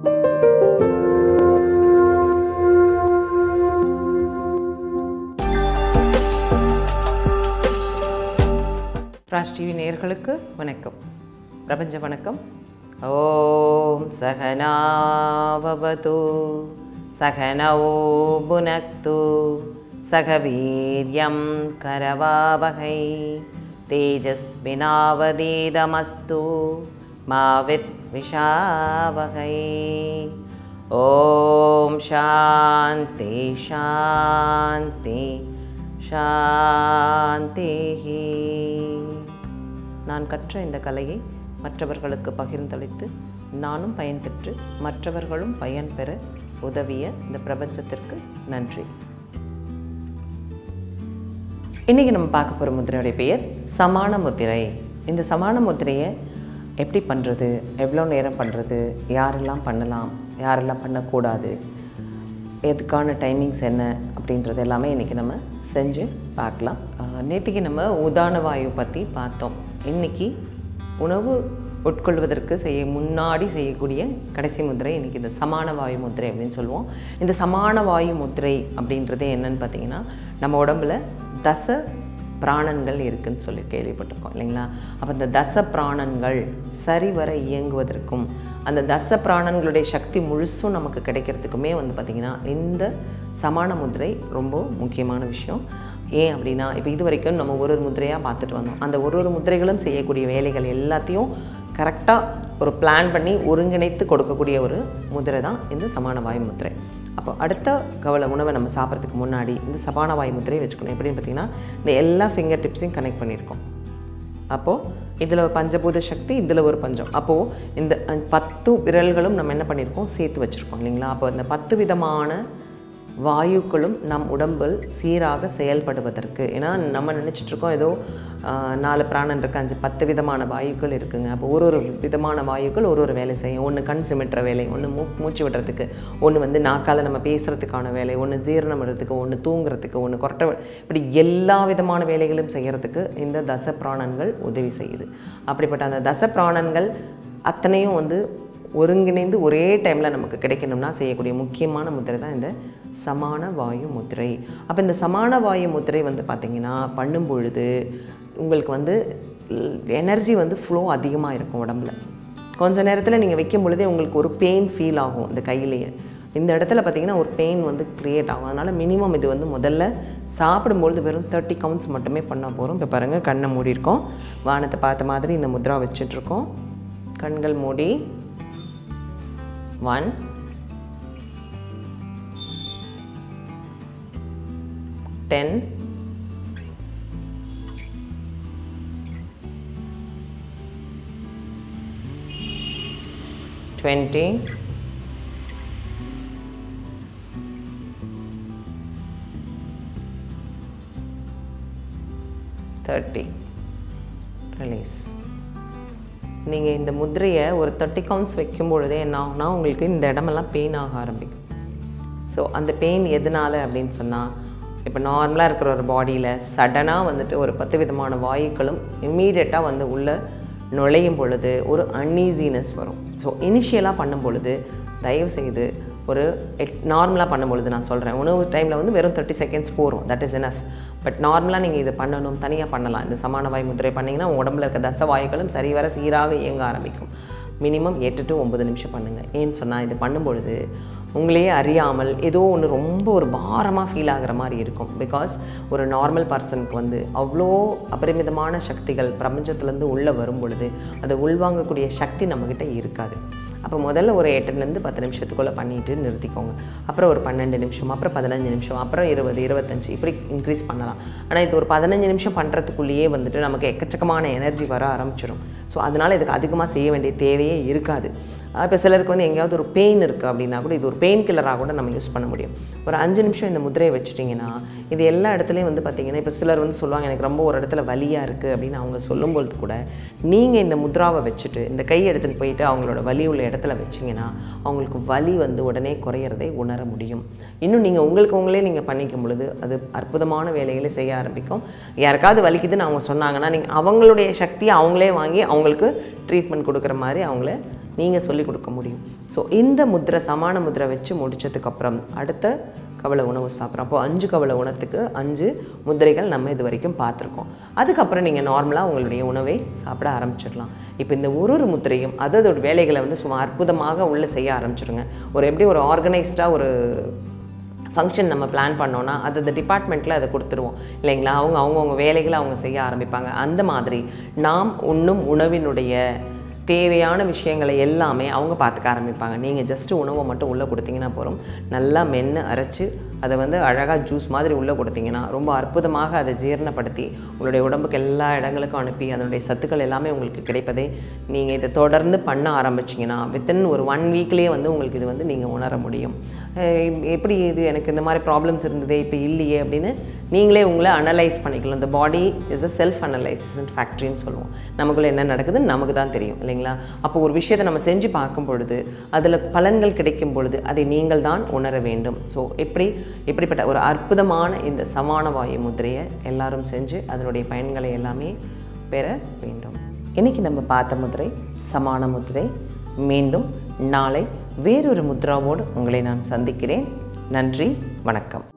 Raj TV நேயர்களுக்கு வணக்கம் பிரபஞ்ச வணக்கம் ஓம் சகனாவவது சகனவோ புனக்து சகவீரியம் கரவாவகை தேஜஸ்வினாவதீதமஸ்து மாவித் விஷாவகை ஓம் சாந்தி சாந்தி சாந்திஹி நான் கற்ற இந்த கலையை மற்றவர்களுக்கு பகிர்ந்தளித்து நானும் பயன்பெற்று மற்றவர்களும் பயன் பெற உதவிய இந்த பிரபஞ்சத்திற்கு நன்றி இன்றைக்கி நம்ம பார்க்க போகிற முத்திரையுடைய பெயர் சமான முத்திரை இந்த சமான முத்திரையை எப்படி பண்ணுறது எவ்வளோ நேரம் பண்ணுறது யாரெல்லாம் பண்ணலாம் யாரெல்லாம் பண்ணக்கூடாது எதுக்கான டைமிங்ஸ் என்ன அப்படின்றது எல்லாமே இன்றைக்கி நம்ம செஞ்சு பார்க்கலாம் நேற்றுக்கு நம்ம உதான வாயு பற்றி பார்த்தோம் இன்றைக்கி உணவு உட்கொள்வதற்கு செய்ய முன்னாடி செய்யக்கூடிய கடைசி முத்திரை இன்றைக்கி இந்த சமான வாயு முத்திரை அப்படின்னு சொல்லுவோம் இந்த சமான வாயு முத்திரை அப்படின்றது என்னன்னு பார்த்தீங்கன்னா நம்ம உடம்புல தச பிராணன்கள் இருக்குன்னு சொல்லி கேள்விப்பட்டிருக்கோம் இல்லைங்களா அப்போ இந்த தச பிராணன்கள் சரிவர இயங்குவதற்கும் அந்த தச பிராணன்களுடைய சக்தி முழுசும் நமக்கு கிடைக்கிறதுக்குமே வந்து பார்த்திங்கன்னா இந்த சமான முத்திரை ரொம்ப முக்கியமான விஷயம் ஏன் அப்படின்னா இப்போ இது வரைக்கும் நம்ம ஒரு ஒரு முத்திரையாக பார்த்துட்டு வந்தோம் அந்த ஒரு ஒரு முத்திரைகளும் செய்யக்கூடிய வேலைகள் எல்லாத்தையும் கரெக்டாக ஒரு பிளான் பண்ணி ஒருங்கிணைத்து கொடுக்கக்கூடிய ஒரு முதிரை தான் இந்த சமான வாயு முத்திரை அப்போ அடுத்த கவலை உணவை நம்ம சாப்பிட்றதுக்கு முன்னாடி இந்த சபான வாயு முத்திரையை வச்சுக்கணும் எப்படின்னு பார்த்தீங்கன்னா இந்த எல்லா ஃபிங்கர் டிப்ஸையும் கனெக்ட் பண்ணியிருக்கோம் அப்போது இதில் பஞ்சபூத சக்தி இதில் ஒரு பஞ்சம் அப்போது இந்த அஹ், பத்து விரல்களும் நம்ம என்ன பண்ணியிருக்கோம் சேர்த்து வச்சுருக்கோம் இல்லைங்களா அப்போ இந்த பத்து விதமான வாயுக்களும் நம் உடம்பில் சீராக செயல்படுவதற்கு ஏன்னா நம்ம நினச்சிட்டு இருக்கோம் ஏதோ ஆஹ், நாலு பிராணன் இருக்கு அஞ்சு பத்து விதமான வாயுக்கள் இருக்குங்க அப்போ ஒரு ஒரு விதமான வாயுக்கள் ஒரு ஒரு வேலை செய்யும் ஒன்று கண் சிமிட்டுற வேலை ஒன்று மூ மூச்சு விடுறதுக்கு ஒன்று வந்து நாக்கால் நம்ம பேசுகிறதுக்கான வேலை ஒன்று ஜீரணம் விடுறதுக்கு ஒன்று தூங்குறதுக்கு ஒன்று கொரட்டை வி- இப்படி எல்லா விதமான வேலைகளும் செய்கிறதுக்கு இந்த தச பிராணன்கள் உதவி செய்யுது அப்படிப்பட்ட அந்த தச பிராணன்கள் அத்தனையும் வந்து ஒருங்கிணைந்து ஒரே டைமில் நமக்கு கிடைக்கணும்னா செய்யக்கூடிய முக்கியமான முத்திரை தான் இந்த சமான வாயு முத்திரை அப்போ இந்த சமான வாயு முத்திரை வந்து பார்த்திங்கன்னா பண்ணும் பொழுது உங்களுக்கு வந்து எனர்ஜி வந்து ஃப்ளோ அதிகமாக இருக்கும் உடம்புல கொஞ்ச நேரத்தில் நீங்கள் வைக்கும் பொழுதே உங்களுக்கு ஒரு பெயின் ஃபீல் ஆகும் இந்த கையிலேயே இந்த இடத்துல பார்த்தீங்கன்னா ஒரு பெயின் வந்து க்ரியேட் ஆகும் அதனால் மினிமம் இது வந்து முதல்ல சாப்பிடும்பொழுது வெறும் தேர்ட்டி கவுண்ட்ஸ் மட்டுமே பண்ணால் போகிறோம் இப்போ பாருங்கள் கண்ணை மூடி இருக்கோம் வானத்தை பார்த்த மாதிரி இந்த முத்ரா வச்சிட்ருக்கோம் கண்கள் மூடி one ten twenty thirty release நீங்கள் இந்த முத்திரையை ஒரு தேர்ட்டி கவுண்ட்ஸ் வைக்கும் பொழுதே என்ன ஆகும்னா உங்களுக்கு இந்த இடமெல்லாம் பெயின் ஆக ஆரம்பிக்கும் ஸோ அந்த பெயின் எதனால் அப்படின்னு சொன்னால் இப்போ நார்மலாக இருக்கிற ஒரு பாடியில் சடனாக வந்துட்டு ஒரு பத்து விதமான வாயுக்களும் இம்மீடியட்டாக வந்து உள்ளே நுழையும் பொழுது ஒரு அன்ஈசினஸ் வரும் ஸோ இனிஷியலாக பண்ணும் பொழுது தயவு செய்து ஒரு எட் நார்மலாக பண்ணும் பொழுது நான் சொல்கிறேன் உணவு டைமில் வந்து வெறும் தேர்ட்டி செகண்ட்ஸ் போகும் தட் இஸ் எனஃப் பட் நார்மலாக நீங்கள் இது பண்ணணும் தனியாக பண்ணலாம் இந்த சமான வாயு முத்திரை பண்ணிங்கன்னா உங்கள் உடம்புல இருக்க தச வாயுக்களும் சரிவர சீராக இயங்க ஆரம்பிக்கும் மினிமம் எட்டு டு ஒம்பது நிமிஷம் பண்ணுங்கள் ஏன்னு சொன்னால் இது பண்ணும்பொழுது உங்களையே அறியாமல் ஏதோ ஒன்று ரொம்ப ஒரு பாரமாக ஃபீல் ஆகுற மாதிரி இருக்கும் பிகாஸ் ஒரு நார்மல் பர்சனுக்கு வந்து அவ்வளோ அபரிமிதமான சக்திகள் பிரபஞ்சத்துலேருந்து உள்ளே வரும் பொழுது அதை உள்வாங்கக்கூடிய சக்தி நம்மக்கிட்ட இருக்காது அப்போ முதல்ல ஒரு எட்டுலேருந்து பத்து நிமிஷத்துக்குள்ளே பண்ணிட்டு நிறுத்திக்கோங்க அப்புறம் ஒரு பன்னெண்டு நிமிஷம் அப்புறம் பதினஞ்சு நிமிஷம் அப்புறம் இருபது இருபத்தஞ்சு இப்படி இன்க்ரீஸ் பண்ணலாம் ஆனால் இது ஒரு பதினஞ்சு நிமிஷம் பண்ணுறதுக்குள்ளேயே வந்துட்டு நமக்கு எக்கச்சக்கமான எனர்ஜி வர ஆரம்பிச்சிடும் ஸோ அதனால் இதுக்கு அதிகமாக செய்ய வேண்டிய தேவையே இருக்காது இப்போ சிலருக்கு வந்து எங்கேயாவது ஒரு பெயின் இருக்குது அப்படின்னா கூட இது ஒரு பெயின் கில்லராக கூட நம்ம யூஸ் பண்ண முடியும் ஒரு அஞ்சு நிமிஷம் இந்த முதிரையை வச்சுட்டிங்கன்னா இது எல்லா இடத்துலையும் வந்து பார்த்திங்கன்னா இப்போ சிலர் வந்து சொல்லுவாங்க எனக்கு ரொம்ப ஒரு இடத்துல வலியாக இருக்குது அப்படின்னு அவங்க சொல்லும்பொழுது கூட நீங்கள் இந்த முத்ராவை வச்சுட்டு இந்த கை எடுத்துகிட்டு போயிட்டு அவங்களோட வலி உள்ள இடத்துல வச்சிங்கன்னா அவங்களுக்கு வலி வந்து உடனே குறையிறதை உணர முடியும் இன்னும் நீங்கள் உங்களுக்கு உங்களே நீங்கள் பண்ணிக்கும் பொழுது அது அற்புதமான வேலைகளை செய்ய ஆரம்பிக்கும் யாருக்காவது வலிக்குதுன்னு அவங்க சொன்னாங்கன்னா நீங்கள் அவங்களுடைய சக்தியை அவங்களே வாங்கி அவங்களுக்கு ட்ரீட்மெண்ட் கொடுக்குற மாதிரி அவங்கள நீங்கள் சொல்லிக் கொடுக்க முடியும் ஸோ இந்த முத்திரை சமான முத்திரை வச்சு முடிச்சதுக்கப்புறம் அடுத்த கவலை உணவு சாப்பிட்றோம் அப்போ அஞ்சு கவலை உணத்துக்கு அஞ்சு முத்திரைகள் நம்ம இது வரைக்கும் பார்த்துருக்கோம் அதுக்கப்புறம் நீங்கள் நார்மலாக உங்களுடைய உணவை சாப்பிட ஆரம்பிச்சிடலாம் இப்போ இந்த ஒரு ஒரு முத்திரையும் அதோட வேலைகளை வந்து சும்மா அற்புதமாக உள்ளே செய்ய ஆரம்பிச்சிடுங்க ஒரு எப்படி ஒரு ஆர்கனைஸ்டாக ஒரு ஃபங்க்ஷன் நம்ம பிளான் பண்ணோன்னா அது அந்த டிபார்ட்மெண்ட்டில் அதை கொடுத்துருவோம் இல்லைங்களா அவங்க அவங்கவுங்க வேலைகளை அவங்க செய்ய ஆரம்பிப்பாங்க அந்த மாதிரி நாம் உண்ணும் உணவினுடைய தேவையான விஷயங்களை எல்லாமே அவங்க பார்த்துக்க ஆரம்பிப்பாங்க நீங்கள் ஜஸ்ட்டு உணவை மட்டும் உள்ளே கொடுத்தீங்கன்னா போதும் நல்லா மென்று அரைச்சி அதை வந்து அழகாக ஜூஸ் மாதிரி உள்ளே கொடுத்தீங்கன்னா ரொம்ப அற்புதமாக அதை ஜீரணப்படுத்தி உங்களுடைய உடம்புக்கு எல்லா இடங்களுக்கும் அனுப்பி அதனுடைய சத்துக்கள் எல்லாமே உங்களுக்கு கிடைப்பதை நீங்கள் இதை தொடர்ந்து பண்ண ஆரம்பிச்சிங்கன்னா வித்தின் ஒரு ஒன் வீக்லேயே வந்து உங்களுக்கு இது வந்து நீங்கள் உணர முடியும் அஹ் எப்படி இது எனக்கு இந்த மாதிரி ப்ராப்ளம்ஸ் இருந்ததே இப்போ இல்லையே அப்படின்னு நீங்களே உங்களை அனலைஸ் பண்ணிக்கலாம் இந்த body is a self analysis ஃபேக்ட்ரின்னு சொல்லுவோம் நமக்குள்ளே என்ன நடக்குதுன்னு நமக்கு தான் தெரியும் இல்லைங்களா அப்போ ஒரு விஷயத்தை நம்ம செஞ்சு பார்க்கும் பொழுது அதில் பலன்கள் கிடைக்கும் பொழுது அதை நீங்கள் தான் உணர வேண்டும் ஸோ எப்படி இப்படிப்பட்ட ஒரு அற்புதமான இந்த சமான வாயு முத்திரையை எல்லாரும் செஞ்சு அதனுடைய பயன்களை எல்லாமே பெற வேண்டும் இன்னைக்கு நம்ம பார்த்த முத்திரை சமான முத்திரை மீண்டும் நாளை வேறொரு முத்ராவோடு உங்களை நான் சந்திக்கிறேன் நன்றி வணக்கம்